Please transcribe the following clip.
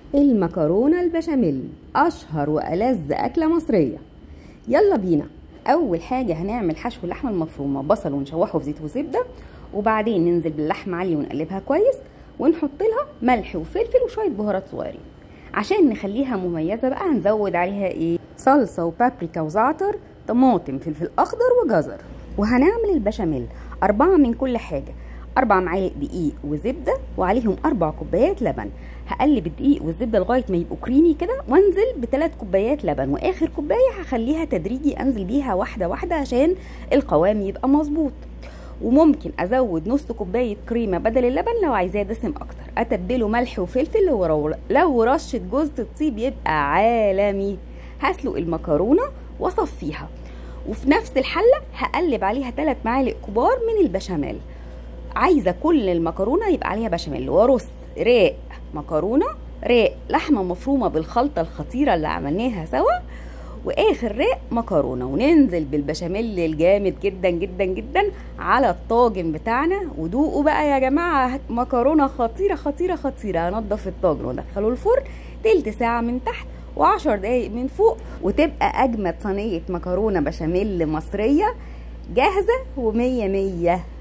المكرونة البشاميل أشهر وألذ أكلة مصرية يلا بينا أول حاجة هنعمل حشو اللحمة المفرومة بصل ونشوحه في زيت وزبدة وبعدين ننزل باللحمة عالية ونقلبها كويس ونحط لها ملح وفلفل وشوية بهارات صغيرين عشان نخليها مميزة بقى هنزود عليها ايه صلصة وبابريكا وزعتر طماطم فلفل أخضر وجزر وهنعمل البشاميل أربعة من كل حاجة أربع معالق دقيق وزبدة وعليهم أربع كوبايات لبن هقلب الدقيق والزبدة لغاية ما يبقوا كريمي كده وانزل بثلاث كوبايات لبن وآخر كوباية هخليها تدريجي أنزل بيها واحدة واحدة عشان القوام يبقى مظبوط وممكن ازود نص كوبايه كريمه بدل اللبن لو عايزاه دسم اكتر اتبله ملح وفلفل ورو... لو رشه جوز الطيب يبقى عالمي هسلق المكرونه واصفيها وفي نفس الحله هقلب عليها 3 معالق كبار من البشاميل عايزه كل المكرونه يبقى عليها بشاميل وارص راق مكرونه راق لحمه مفرومه بالخلطه الخطيره اللي عملناها سوا واخر راق مكرونه وننزل بالبشاميل الجامد جدا جدا جدا على الطاجن بتاعنا ودوقوا بقى يا جماعه مكرونه خطيره خطيره خطيره هنضف الطاجن وندخله الفرن تلت ساعه من تحت وعشر دقايق من فوق وتبقى اجمد صينيه مكرونه بشاميل مصريه جاهزه ومية مية